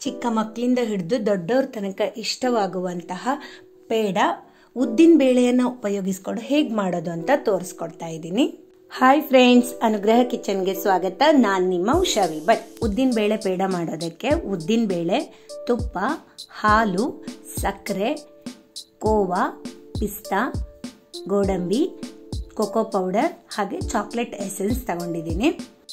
ಚಿಕ್ಕ ಮಕ್ಕಳಿಂದ ಹಿಡಿದು ದೊಡ್ಡವ್ರ ತನಕ ಇಷ್ಟವಾಗುವಂತಹ ಪೇಡ ಉದ್ದಿನ ಬೇಳೆಯನ್ನು ಉಪಯೋಗಿಸ್ಕೊಂಡು ಹೇಗೆ ಮಾಡೋದು ಅಂತ ತೋರಿಸ್ಕೊಡ್ತಾ ಇದ್ದೀನಿ ಹಾಯ್ ಫ್ರೆಂಡ್ಸ್ ಅನುಗ್ರಹ ಕಿಚನ್ಗೆ ಸ್ವಾಗತ ನಾನು ನಿಮ್ಮ ಉಷಾವಿ ಬಟ್ ಉದ್ದಿನ ಬೇಳೆ ಪೇಡ ಮಾಡೋದಕ್ಕೆ ಉದ್ದಿನ ಬೇಳೆ ತುಪ್ಪ ಹಾಲು ಸಕ್ಕರೆ ಕೋವಾ ಪಿಸ್ತಾ ಗೋಡಂಬಿ ಕೊಕೋ ಪೌಡರ್ ಹಾಗೆ ಚಾಕ್ಲೇಟ್ ಎಸೆನ್ಸ್ ತಗೊಂಡಿದ್ದೀನಿ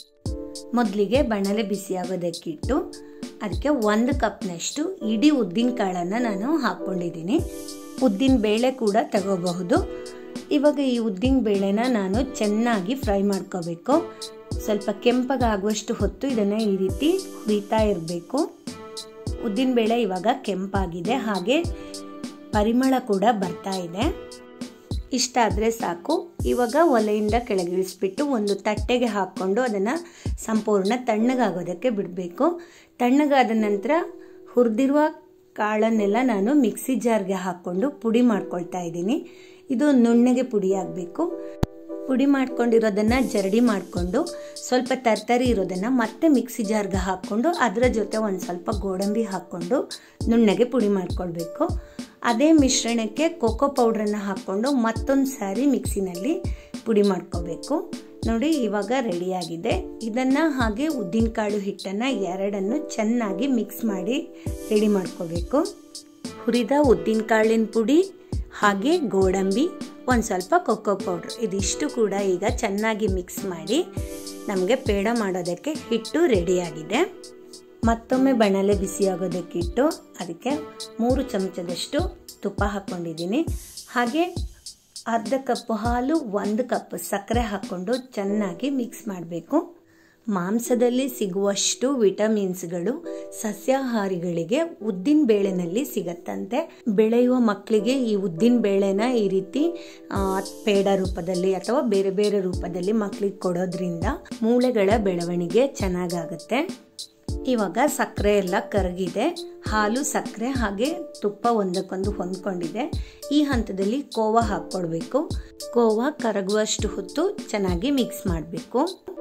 ಮೊದಲಿಗೆ ಬಣಲೆ ಬಿಸಿಯಾಗೋದಕ್ಕಿಟ್ಟು ಅದಕ್ಕೆ ಒಂದು ಕಪ್ನಷ್ಟು ಇಡೀ ಉದ್ದಿನ ಕಾಳನ್ನು ನಾನು ಹಾಕ್ಕೊಂಡಿದ್ದೀನಿ ಉದ್ದಿನ ಬೇಳೆ ಕೂಡ ತಗೋಬಹುದು ಇವಾಗ ಈ ಉದ್ದಿನ ಬೇಳೆನ ನಾನು ಚೆನ್ನಾಗಿ ಫ್ರೈ ಮಾಡ್ಕೋಬೇಕು ಸ್ವಲ್ಪ ಕೆಂಪಗಾಗುವಷ್ಟು ಹೊತ್ತು ಇದನ್ನು ಈ ರೀತಿ ಹುರಿತಾ ಇರಬೇಕು ಉದ್ದಿನ ಬೇಳೆ ಇವಾಗ ಕೆಂಪಾಗಿದೆ ಹಾಗೆ ಪರಿಮಳ ಕೂಡ ಬರ್ತಾ ಇದೆ ಇಷ್ಟ ಆದರೆ ಸಾಕು ಇವಾಗ ಒಲೆಯಿಂದ ಕೆಳಗಿಳಿಸ್ಬಿಟ್ಟು ಒಂದು ತಟ್ಟೆಗೆ ಹಾಕ್ಕೊಂಡು ಅದನ್ನು ಸಂಪೂರ್ಣ ತಣ್ಣಗಾಗೋದಕ್ಕೆ ಬಿಡಬೇಕು ತಣ್ಣಗಾದ ನಂತರ ಹುರಿದಿರುವ ಕಾಳನ್ನೆಲ್ಲ ನಾನು ಮಿಕ್ಸಿ ಜಾರ್ಗೆ ಹಾಕ್ಕೊಂಡು ಪುಡಿ ಮಾಡ್ಕೊಳ್ತಾ ಇದ್ದೀನಿ ಇದು ನುಣ್ಣಗೆ ಪುಡಿ ಆಗಬೇಕು ಪುಡಿ ಮಾಡ್ಕೊಂಡಿರೋದನ್ನು ಜರಡಿ ಮಾಡಿಕೊಂಡು ಸ್ವಲ್ಪ ತರ್ತರಿ ಇರೋದನ್ನು ಮತ್ತೆ ಮಿಕ್ಸಿ ಜಾರ್ಗೆ ಹಾಕ್ಕೊಂಡು ಅದರ ಜೊತೆ ಒಂದು ಸ್ವಲ್ಪ ಗೋಡಂಬಿ ಹಾಕ್ಕೊಂಡು ನುಣ್ಣಗೆ ಪುಡಿ ಮಾಡ್ಕೊಳ್ಬೇಕು ಅದೇ ಮಿಶ್ರಣಕ್ಕೆ ಕೊಕೋ ಪೌಡ್ರನ್ನು ಹಾಕ್ಕೊಂಡು ಮತ್ತೊಂದು ಸಾರಿ ಮಿಕ್ಸಿನಲ್ಲಿ ಪುಡಿ ಮಾಡ್ಕೋಬೇಕು ನೋಡಿ ಇವಾಗ ರೆಡಿಯಾಗಿದೆ ಇದನ್ನು ಹಾಗೆ ಉದ್ದಿನಕಾಳು ಹಿಟ್ಟನ್ನು ಎರಡನ್ನು ಚೆನ್ನಾಗಿ ಮಿಕ್ಸ್ ಮಾಡಿ ರೆಡಿ ಮಾಡ್ಕೋಬೇಕು ಹುರಿದ ಉದ್ದಿನಕಾಳಿನ ಪುಡಿ ಹಾಗೆ ಗೋಡಂಬಿ ಒಂದು ಸ್ವಲ್ಪ ಕೊಕ್ಕೋ ಪೌಡ್ರ್ ಇದಿಷ್ಟು ಕೂಡ ಈಗ ಚೆನ್ನಾಗಿ ಮಿಕ್ಸ್ ಮಾಡಿ ನಮಗೆ ಪೇಡ ಮಾಡೋದಕ್ಕೆ ಹಿಟ್ಟು ರೆಡಿಯಾಗಿದೆ ಮತ್ತೊಮ್ಮೆ ಬಣಲೆ ಬಿಸಿಯಾಗೋದಕ್ಕಿಟ್ಟು ಅದಕ್ಕೆ ಮೂರು ಚಮಚದಷ್ಟು ತುಪ್ಪ ಹಾಕ್ಕೊಂಡಿದ್ದೀನಿ ಹಾಗೆ ಅರ್ಧ ಕಪ್ ಹಾಲು ಒಂದು ಕಪ್ ಸಕ್ಕರೆ ಹಾಕ್ಕೊಂಡು ಚೆನ್ನಾಗಿ ಮಿಕ್ಸ್ ಮಾಡಬೇಕು ಮಾಂಸದಲ್ಲಿ ಸಿಗುವಷ್ಟು ವಿಟಮಿನ್ಸ್ಗಳು ಸಸ್ಯಾಹಾರಿಗಳಿಗೆ ಉದ್ದಿನ ಬೇಳೆನಲ್ಲಿ ಸಿಗತ್ತಂತೆ ಬೆಳೆಯುವ ಮಕ್ಕಳಿಗೆ ಈ ಉದ್ದಿನ ಬೇಳೆನ ಈ ರೀತಿ ಪೇಡ ರೂಪದಲ್ಲಿ ಅಥವಾ ಬೇರೆ ಬೇರೆ ರೂಪದಲ್ಲಿ ಮಕ್ಕಳಿಗೆ ಕೊಡೋದ್ರಿಂದ ಮೂಳೆಗಳ ಬೆಳವಣಿಗೆ ಚೆನ್ನಾಗಾಗುತ್ತೆ ಇವಾಗ ಸಕ್ಕರೆ ಎಲ್ಲ ಕರಗಿದೆ ಹಾಲು ಸಕ್ಕರೆ ಹಾಗೆ ತುಪ್ಪ ಒಂದಕ್ಕೊಂದು ಹೊಂದ್ಕೊಂಡಿದೆ ಈ ಹಂತದಲ್ಲಿ ಕೋವಾ ಹಾಕ್ಕೊಡ್ಬೇಕು ಕೋವಾ ಕರಗುವಷ್ಟು ಹೊತ್ತು ಚೆನ್ನಾಗಿ ಮಿಕ್ಸ್ ಮಾಡಬೇಕು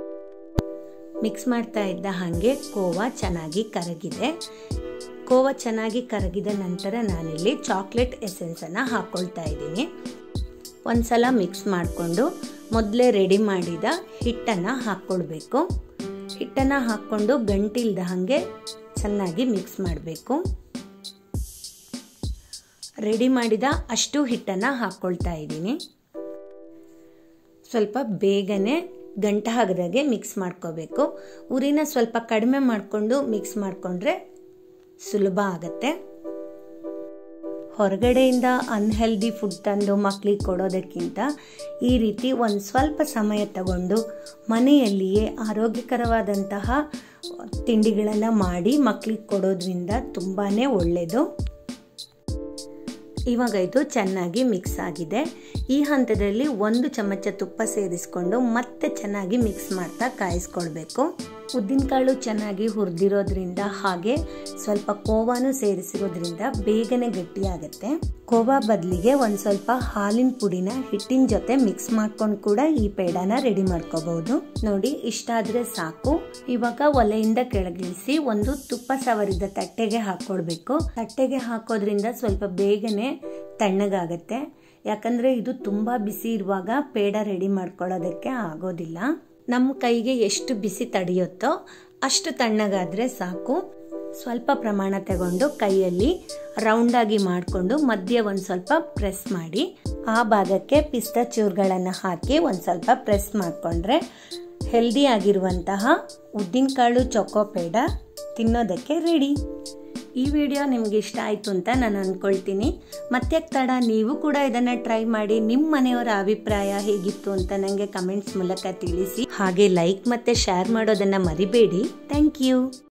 ಮಿಕ್ಸ್ ಮಾಡ್ತಾ ಇದ್ದ ಹಾಗೆ ಕೋವಾ ಚೆನ್ನಾಗಿ ಕರಗಿದೆ ಕೋವಾ ಚೆನ್ನಾಗಿ ಕರಗಿದ ನಂತರ ನಾನಿಲ್ಲಿ ಚಾಕ್ಲೇಟ್ ಎಸೆನ್ಸನ್ನು ಹಾಕ್ಕೊಳ್ತಾ ಇದ್ದೀನಿ ಒಂದ್ಸಲ ಮಿಕ್ಸ್ ಮಾಡಿಕೊಂಡು ಮೊದಲೇ ರೆಡಿ ಮಾಡಿದ ಹಿಟ್ಟನ್ನು ಹಾಕ್ಕೊಳ್ಬೇಕು ಹಿಟ್ಟನ್ನು ಹಾಕ್ಕೊಂಡು ಗಂಟಿಲ್ದ ಹಾಗೆ ಚೆನ್ನಾಗಿ ಮಿಕ್ಸ್ ಮಾಡಬೇಕು ರೆಡಿ ಮಾಡಿದ ಅಷ್ಟು ಹಿಟ್ಟನ್ನು ಹಾಕ್ಕೊಳ್ತಾ ಇದ್ದೀನಿ ಸ್ವಲ್ಪ ಬೇಗನೆ ಗಂಟ ಆಗದಾಗೆ ಮಿಕ್ಸ್ ಮಾಡ್ಕೋಬೇಕು ಉರಿನ ಸ್ವಲ್ಪ ಕಡಿಮೆ ಮಾಡಿಕೊಂಡು ಮಿಕ್ಸ್ ಮಾಡಿಕೊಂಡ್ರೆ ಸುಲಭ ಆಗತ್ತೆ ಹೊರಗಡೆಯಿಂದ ಅನ್ಹೆಲ್ದಿ ಫುಡ್ ತಂದು ಮಕ್ಕಳಿಗೆ ಕೊಡೋದಕ್ಕಿಂತ ಈ ರೀತಿ ಒಂದು ಸ್ವಲ್ಪ ಸಮಯ ತಗೊಂಡು ಮನೆಯಲ್ಲಿಯೇ ಆರೋಗ್ಯಕರವಾದಂತಹ ತಿಂಡಿಗಳನ್ನು ಮಾಡಿ ಮಕ್ಕಳಿಗೆ ಕೊಡೋದ್ರಿಂದ ತುಂಬಾ ಒಳ್ಳೆಯದು ಇವಾಗ ಇದು ಚೆನ್ನಾಗಿ ಮಿಕ್ಸ್ ಆಗಿದೆ ಈ ಹಂತದಲ್ಲಿ ಒಂದು ಚಮಚ ತುಪ್ಪ ಸೇರಿಸ್ಕೊಂಡು ಮತ್ತೆ ಚೆನ್ನಾಗಿ ಮಿಕ್ಸ್ ಮಾಡ್ತಾ ಕಾಯಿಸ್ಕೊಳ್ಬೇಕು ಉದ್ದಿನಕಾಳು ಚೆನ್ನಾಗಿ ಹುರಿದಿರೋದ್ರಿಂದ ಹಾಗೆ ಸ್ವಲ್ಪ ಕೋವಾನು ಸೇರಿಸಿರೋದ್ರಿಂದ ಬೇಗನೆ ಗಟ್ಟಿಯಾಗುತ್ತೆ ಕೋವಾ ಬದಲಿಗೆ ಒಂದು ಸ್ವಲ್ಪ ಹಾಲಿನ ಪುಡಿನ ಹಿಟ್ಟಿನ ಜೊತೆ ಮಿಕ್ಸ್ ಮಾಡ್ಕೊಂಡು ಕೂಡ ಈ ಪೇಡನ ರೆಡಿ ಮಾಡ್ಕೋಬಹುದು ನೋಡಿ ಇಷ್ಟ ಆದ್ರೆ ಸಾಕು ಇವಾಗ ಒಲೆಯಿಂದ ಕೆಳಗಿಳಿಸಿ ಒಂದು ತುಪ್ಪ ಸವರಿದ ತಟ್ಟೆಗೆ ಹಾಕೊಳ್ಬೇಕು ತಟ್ಟೆಗೆ ಹಾಕೋದ್ರಿಂದ ಸ್ವಲ್ಪ ಬೇಗನೆ ತಣ್ಣಗಾಗತ್ತೆ ಯಾಕಂದ್ರೆ ಇದು ತುಂಬಾ ಬಿಸಿ ಇರುವಾಗ ಪೇಡ ರೆಡಿ ಮಾಡ್ಕೊಳ್ಳೋದಕ್ಕೆ ಆಗೋದಿಲ್ಲ ನಮ್ಮ ಕೈಗೆ ಎಷ್ಟು ಬಿಸಿ ತಡೆಯುತ್ತೋ ಅಷ್ಟು ತಣ್ಣಗಾದ್ರೆ ಸಾಕು ಸ್ವಲ್ಪ ಪ್ರಮಾಣ ತಗೊಂಡು ಕೈಯಲ್ಲಿ ರೌಂಡ್ ಆಗಿ ಮಾಡಿಕೊಂಡು ಮಧ್ಯೆ ಒಂದು ಸ್ವಲ್ಪ ಪ್ರೆಸ್ ಮಾಡಿ ಆ ಭಾಗಕ್ಕೆ ಪಿಸ್ತಾ ಚೂರುಗಳನ್ನು ಹಾಕಿ ಒಂದು ಸ್ವಲ್ಪ ಪ್ರೆಸ್ ಮಾಡಿಕೊಂಡ್ರೆ ಹೆಲ್ದಿ ಆಗಿರುವಂತಹ ಉದ್ದಿನಕಾಳು ಚೊಕೋ ಪೇಡ ತಿನ್ನೋದಕ್ಕೆ ರೆಡಿ ಈ ವಿಡಿಯೋ ನಿಮ್ಗೆ ಇಷ್ಟ ಆಯಿತು ಅಂತ ನಾನು ಅಂದ್ಕೊಳ್ತೀನಿ ಮತ್ತೆ ತಡ ನೀವು ಕೂಡ ಇದನ್ನು ಟ್ರೈ ಮಾಡಿ ನಿಮ್ಮ ಮನೆಯವರ ಅಭಿಪ್ರಾಯ ಹೇಗಿತ್ತು ಅಂತ ನನಗೆ ಕಮೆಂಟ್ಸ್ ಮೂಲಕ ತಿಳಿಸಿ ಹಾಗೆ ಲೈಕ್ ಮತ್ತು ಶೇರ್ ಮಾಡೋದನ್ನು ಮರಿಬೇಡಿ ಥ್ಯಾಂಕ್ ಯು